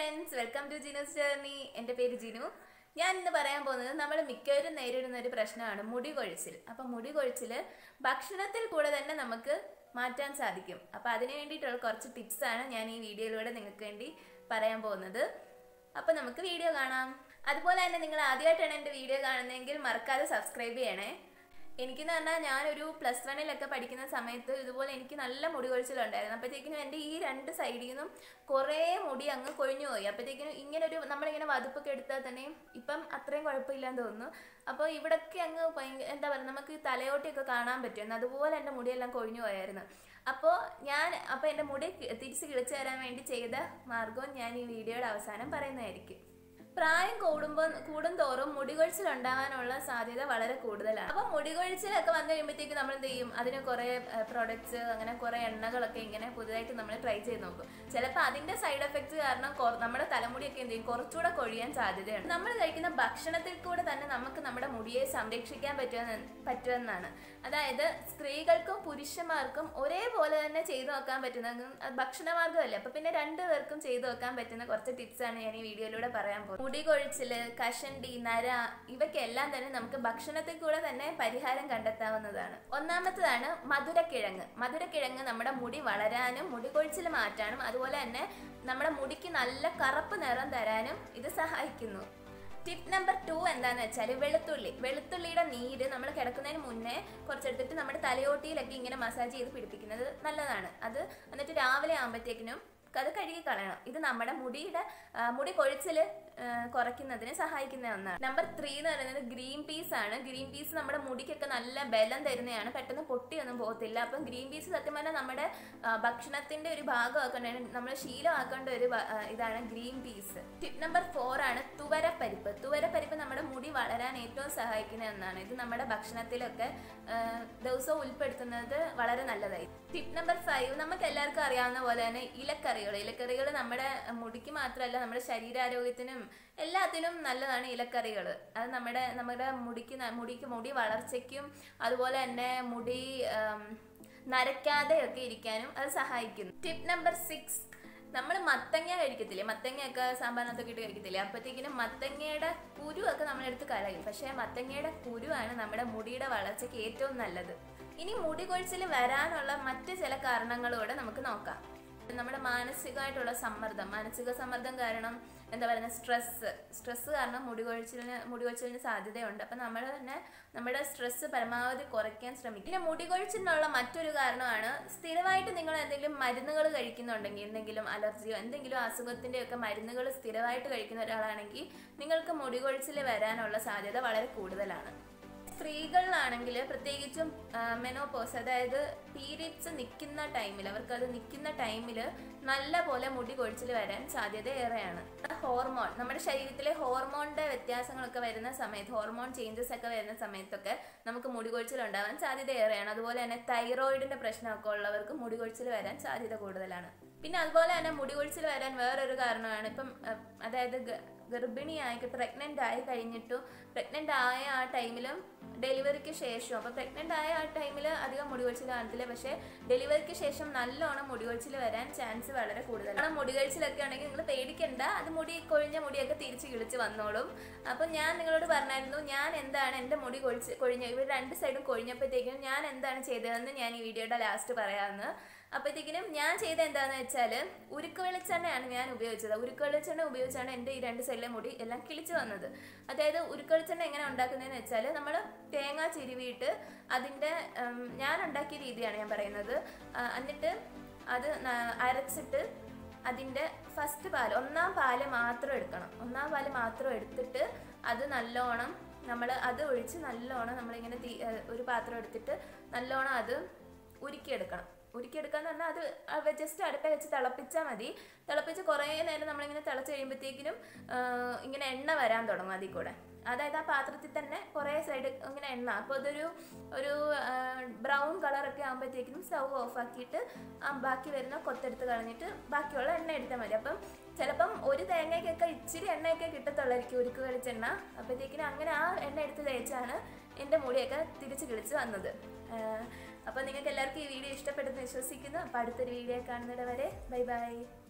friends welcome to Jino's journey എൻ്റെ പേര് ജിനു ഞാൻ ഇന്ന് പറയാൻ പോകുന്നത് നമ്മൾ മിക്കവരും നേരിടുന്ന ഒരു പ്രശ്നമാണ് മുടി കൊഴിച്ചിൽ അപ്പം മുടി കൊഴിച്ചിൽ ഭക്ഷണത്തിൽ കൂടെ തന്നെ നമുക്ക് മാറ്റാൻ സാധിക്കും അപ്പം അതിന് വേണ്ടിയിട്ടുള്ള കുറച്ച് ടിപ്സാണ് ഞാൻ ഈ വീഡിയോയിലൂടെ നിങ്ങൾക്ക് വേണ്ടി പറയാൻ പോകുന്നത് അപ്പം നമുക്ക് വീഡിയോ കാണാം അതുപോലെ തന്നെ നിങ്ങൾ ആദ്യമായിട്ടാണ് എൻ്റെ വീഡിയോ കാണുന്നതെങ്കിൽ മറക്കാതെ സബ്സ്ക്രൈബ് ചെയ്യണേ എനിക്കെന്ന് പറഞ്ഞാൽ ഞാനൊരു പ്ലസ് വണ്ണിലൊക്കെ പഠിക്കുന്ന സമയത്ത് ഇതുപോലെ എനിക്ക് നല്ല മുടി കൊഴിച്ചിലുണ്ടായിരുന്നു അപ്പോഴത്തേക്കിനും എൻ്റെ ഈ രണ്ട് സൈഡിൽ നിന്നും കുറേ മുടി അങ്ങ് കൊഴിഞ്ഞു പോയി അപ്പോഴത്തേക്കിനും ഇങ്ങനെ ഒരു നമ്മളിങ്ങനെ വതുപ്പൊക്കെ എടുത്താൽ തന്നെയും ഇപ്പം അത്രയും കുഴപ്പമില്ലാന്ന് തോന്നുന്നു അപ്പോൾ ഇവിടൊക്കെ അങ്ങ് ഭയങ്കര എന്താ പറയുക നമുക്ക് ഈ തലയോട്ടിയൊക്കെ കാണാൻ പറ്റും അതുപോലെ എൻ്റെ മുടിയെല്ലാം കൊഴിഞ്ഞു പോയായിരുന്നു അപ്പോൾ ഞാൻ അപ്പോൾ എൻ്റെ മുടി കി- തിരിച്ച് കിളിച്ചു തരാൻ വേണ്ടി ചെയ്ത മാർഗവും ഞാൻ ഈ വീഡിയോയുടെ അവസാനം പറയുന്നതായിരിക്കും പ്രായം കൂടുമ്പോൾ കൂടും തോറും മുടികൊഴിച്ചിൽ ഉണ്ടാകാനുള്ള സാധ്യത വളരെ കൂടുതലാണ് അപ്പോൾ മുടികൊഴിച്ചിലൊക്കെ വന്നു കഴിയുമ്പോഴത്തേക്ക് നമ്മൾ എന്ത് ചെയ്യും അതിന് കുറേ പ്രൊഡക്ട്സ് അങ്ങനെ കുറേ എണ്ണകളൊക്കെ ഇങ്ങനെ പുതുതായിട്ട് നമ്മൾ ട്രൈ ചെയ്ത് നോക്കും ചിലപ്പോൾ അതിന്റെ സൈഡ് എഫക്ട്സ് കാരണം കൊ- നമ്മുടെ തലമുടിയൊക്കെ എന്ത് ചെയ്യും കുറച്ചുകൂടെ കൊഴിയാൻ സാധ്യതയുണ്ട് നമ്മൾ കഴിക്കുന്ന ഭക്ഷണത്തിൽ കൂടെ തന്നെ നമുക്ക് നമ്മുടെ മുടിയെ സംരക്ഷിക്കാൻ പറ്റുമെന്ന് പറ്റുമെന്നാണ് അതായത് സ്ത്രീകൾക്കും പുരുഷന്മാർക്കും ഒരേപോലെ തന്നെ ചെയ്തു നോക്കാൻ പറ്റുന്ന അത് ഭക്ഷണമാർഗ്ഗമല്ലേ അപ്പൊ പിന്നെ രണ്ടു പേർക്കും ചെയ്തു നോക്കാൻ പറ്റുന്ന കുറച്ച് ടിപ്സ് ആണ് ഞാൻ ഈ വീഡിയോയിലൂടെ പറയാൻ പോകുന്നത് മുടി കൊഴിച്ചില് കഷണ്ടി നര ഇവയ്ക്കെല്ലാം തന്നെ നമുക്ക് ഭക്ഷണത്തിൽ കൂടെ തന്നെ പരിഹാരം കണ്ടെത്താവുന്നതാണ് ഒന്നാമത്തതാണ് മധുരക്കിഴങ്ങ് മധുരക്കിഴങ്ങ് നമ്മുടെ മുടി വളരാനും മുടി കൊഴിച്ചിൽ മാറ്റാനും അതുപോലെ തന്നെ നമ്മുടെ മുടിക്ക് നല്ല കറുപ്പ് നിറം തരാനും ഇത് സഹായിക്കുന്നു ടിപ്പ് നമ്പർ ടു എന്താന്ന് വെച്ചാൽ വെളുത്തുള്ളി വെളുത്തുള്ളിയുടെ നീര് നമ്മൾ കിടക്കുന്നതിന് മുന്നേ കുറച്ചെടുത്തിട്ട് നമ്മുടെ തലയോട്ടിയിലൊക്കെ ഇങ്ങനെ മസാജ് ചെയ്ത് പിടിപ്പിക്കുന്നത് നല്ലതാണ് അത് എന്നിട്ട് രാവിലെ ആകുമ്പോഴത്തേക്കിനും അത് കഴുകി കളയണം ഇത് നമ്മുടെ മുടിയുടെ ആ, മുടി കൊഴിച്ചിൽ കുറയ്ക്കുന്നതിന് സഹായിക്കുന്ന ഒന്നാണ് നമ്പർ ത്രീ എന്ന് പറയുന്നത് ഗ്രീൻ പീസ് ആണ് ഗ്രീൻ പീസ് നമ്മുടെ മുടിക്കൊക്കെ നല്ല ബലം തരുന്നതാണ് പെട്ടെന്ന് പൊട്ടിയൊന്നും പോകത്തില്ല അപ്പം ഗ്രീൻ പീസ് സത്യം പറഞ്ഞാൽ നമ്മുടെ ആ, ഭക്ഷണത്തിന്റെ ഒരു ഭാഗമാക്കേണ്ട നമ്മൾ ശീലമാക്കേണ്ട ഒരു ഭ- ആ, ഇതാണ് green peas tip number four ആണ് തുവരപ്പരിപ്പ് തുവരപ്പരിപ്പ് നമ്മുടെ മുടി വളരാൻ ഏറ്റവും സഹായിക്കുന്ന ഒന്നാണ് ഇത് നമ്മുടെ ഭക്ഷണത്തിലൊക്കെ ആ, ദിവസവും ഉൾപ്പെടുത്തുന്നത് വളരെ നല്ലതായി ടിപ്പ് നമ്പർ ഫൈവ് നമുക്ക് എല്ലാവർക്കും അറിയാവുന്ന പോലെ തന്നെ ഇലക്കറികൾ ഇലക്കറികൾ നമ്മുടെ മുടിക്ക് മാത്രമല്ല നമ്മുടെ ശരീരാരോഗ്യത്തിനും എല്ലാത്തിനും നല്ലതാണ് ഇലക്കറികൾ അത് നമ്മുടെ നമ്മുടെ മുടിക്ക് ന- മുടിക്ക് മുടി വളർച്ചയ്ക്കും അതുപോലെ തന്നെ മുടി ആം, നരയ്ക്കാതെയൊക്കെ ഇരിക്കാനും അത് സഹായിക്കുന്നു ടിപ്പ് നമ്പർ സിക്സ് നമ്മൾ മത്തങ്ങ കഴിക്കത്തില്ലേ മത്തങ്ങയൊക്കെ സാമ്പാറിനകത്തൊക്കെ ഇട്ട് കഴിക്കത്തില്ലേ അപ്പോഴത്തേക്കിനും മത്തങ്ങയുടെ കുരുവൊക്കെ നമ്മളെടുത്ത് കളയും പക്ഷേ മത്തങ്ങയുടെ കുരുവാണ് നമ്മുടെ മുടിയുടെ വളർച്ചയ്ക്ക് ഏറ്റവും നല്ലത് ഇനി മുടി കൊഴിച്ചിൽ വരാനുള്ള മറ്റ് ചില കാരണങ്ങളോടെ നമുക്ക് നോക്കാം നമ്മുടെ മാനസികമായിട്ടുള്ള സമ്മർദ്ദം മാനസിക സമ്മർദ്ദം കാരണം എന്താ പറയുക സ്ട്രെസ് സ്ട്രെസ് കാരണം മുടി കൊഴിച്ചിലിന് മുടി കൊഴിച്ചിലിന് സാധ്യതയുണ്ട് അപ്പം നമ്മൾ തന്നെ നമ്മുടെ സ്ട്രെസ് പരമാവധി കുറയ്ക്കാൻ ശ്രമിക്കും പിന്നെ മുടി കൊഴിച്ചിലിനുള്ള മറ്റൊരു കാരണമാണ് സ്ഥിരമായിട്ട് നിങ്ങൾ എന്തെങ്കിലും മരുന്നുകൾ കഴിക്കുന്നുണ്ടെങ്കിൽ എന്തെങ്കിലും അലർജിയോ എന്തെങ്കിലും അസുഖത്തിൻ്റെ ഒക്കെ മരുന്നുകൾ സ്ഥിരമായിട്ട് കഴിക്കുന്ന ഒരാളാണെങ്കിൽ നിങ്ങൾക്ക് മുടി കൊഴിച്ചിൽ വരാനുള്ള സാധ്യത വളരെ കൂടുതലാണ് സ്ത്രീകളിലാണെങ്കിൽ പ്രത്യേകിച്ചും മെനോപോസ് അതായത് പീരിയഡ്സ് നിൽക്കുന്ന ടൈമിൽ അവർക്ക് അത് നിൽക്കുന്ന ടൈമിൽ നല്ല പോലെ മുടി കൊഴിച്ചിൽ വരാൻ സാധ്യത ഏറെയാണ് ഹോർമോൺ നമ്മുടെ ശരീരത്തിലെ ഹോർമോണിന്റെ വ്യത്യാസങ്ങളൊക്കെ വരുന്ന സമയത്ത് ഹോർമോൺ ചേഞ്ചസ് ഒക്കെ വരുന്ന സമയത്തൊക്കെ നമുക്ക് മുടി കൊഴിച്ചിൽ ഉണ്ടാവാൻ സാധ്യത ഏറെയാണ് അതുപോലെ തന്നെ തൈറോയിഡിന്റെ പ്രശ്നമൊക്കെ ഉള്ളവർക്ക് മുടി കൊഴിച്ചിൽ വരാൻ സാധ്യത കൂടുതലാണ് പിന്നെ അതുപോലെ തന്നെ മുടി കൊഴിച്ചിൽ വരാൻ വേറൊരു കാരണമാണ് ഇപ്പം അഹ്, അതായത് ഗ- ഗർഭിണിയായി പ്രഗ്നന്റ് ആയി കഴിഞ്ഞിട്ടും പ്രഗ്നന്റ് ആയ ആ ടൈമിലും ഡെലിവറിക്ക് ശേഷം അപ്പോൾ പ്രഗ്നന്റ് ആയ ആ ടൈമിൽ അധികം മുടി കൊഴിച്ചിൽ കാണത്തില്ല പക്ഷേ ഡെലിവറിക്ക് ശേഷം നല്ലോണം മുടി കൊഴിച്ചിൽ വരാൻ ചാൻസ് വളരെ കൂടുതലാണ് കാരണം മുടി കൊഴിച്ചിലൊക്കെ ആണെങ്കിൽ നിങ്ങൾ പേടിക്കണ്ട അത് മുടി കൊഴിഞ്ഞ മുടിയൊക്കെ തിരിച്ച് കിളിച്ച് വന്നോളും അപ്പം ഞാൻ നിങ്ങളോട് പറഞ്ഞായിരുന്നു ഞാൻ എന്താണ് എൻ്റെ മുടി കൊഴിച്ച് കൊഴിഞ്ഞ ഇവർ രണ്ട് സൈഡും കൊഴിഞ്ഞപ്പോഴത്തേക്കും ഞാൻ എന്താണ് ചെയ്തതെന്ന് ഞാൻ ഈ വീഡിയോയുടെ ലാസ്റ്റ് പറയാമെന്ന് അപ്പോഴത്തേക്കിനും ഞാൻ ചെയ്ത എന്താണെന്ന് വെച്ചാൽ ഉരുക്ക് വെളിച്ചെണ്ണയാണ് ഞാൻ ഉപയോഗിച്ചത് ഉരുക്ക് വെളിച്ചെണ്ണ ഉപയോഗിച്ചാണ് എൻ്റെ ഈ രണ്ട് സൈഡിലെ മുടി എല്ലാം കിളിച്ച് വന്നത് അതായത് ഉരുക്ക് വെളിച്ചെണ്ണ എങ്ങനെ ഉണ്ടാക്കുന്നതെന്ന് വെച്ചാൽ നമ്മൾ തേങ്ങ ചിരുവിയിട്ട് അതിൻ്റെ ഉം, ഞാൻ ഉണ്ടാക്കിയ രീതിയാണ് ഞാൻ പറയുന്നത് ആ, എന്നിട്ട് അത് ന- അരച്ചിട്ട് അതിൻ്റെ ഫസ്റ്റ് പാല് ഒന്നാം പാല് മാത്രം എടുക്കണം ഒന്നാം പാല് മാത്രം എടുത്തിട്ട് അത് നല്ലോണം നമ്മൾ അത് ഒഴിച്ച് നല്ലോണം നമ്മളിങ്ങനെ തീ ഏഹ് ഒരു പാത്രം എടുത്തിട്ട് നല്ലോണം അത് ഉരുക്കിയെടുക്കണം ഉരുക്കിയെടുക്കാന്ന് പറഞ്ഞാൽ അത് ജസ്റ്റ് അടുപ്പിൽ വെച്ച് തിളപ്പിച്ചാൽ മതി തിളപ്പിച്ച് കുറേ നേരം നമ്മളിങ്ങനെ തിളച്ച് കഴിയുമ്പോഴത്തേക്കിനും ആഹ് ഇങ്ങനെ എണ്ണ വരാൻ തുടങ്ങും അതിൽ കൂടെ അതായത് ആ പാത്രത്തിൽ തന്നെ കുറേ സൈഡ് ഇങ്ങനെ എണ്ണ അപ്പോൾ അതൊരു ഒരു ബ്രൗൺ കളറൊക്കെ ആകുമ്പോഴത്തേക്കിനും സ്റ്റൗ ഓഫ് ആക്കിയിട്ട് ആ ബാക്കി വരുന്ന കൊത്തെടുത്ത് കളഞ്ഞിട്ട് ബാക്കിയുള്ള എണ്ണ എടുത്താൽ മതി അപ്പം ചിലപ്പം ഒരു തേങ്ങയ്ക്കൊക്കെ ഇച്ചിരി എണ്ണയൊക്കെ കിട്ടത്തുള്ളായിരിക്കും ഉരുക്ക് വെളിച്ചെണ്ണ അപ്പോഴത്തേക്കിനും അങ്ങനെ ആ എണ്ണ എടുത്ത് തേച്ചാണ് എൻ്റെ മുടിയൊക്കെ തിരിച്ച് കിളിച്ച് വന്നത് അപ്പോൾ നിങ്ങൾക്ക് എല്ലാവർക്കും ഈ വീഡിയോ ഇഷ്ടപ്പെട്ടെന്ന് വിശ്വസിക്കുന്നു അപ്പോൾ അടുത്തൊരു വീഡിയോ കാണുന്നത് വരെ ബൈ ബൈ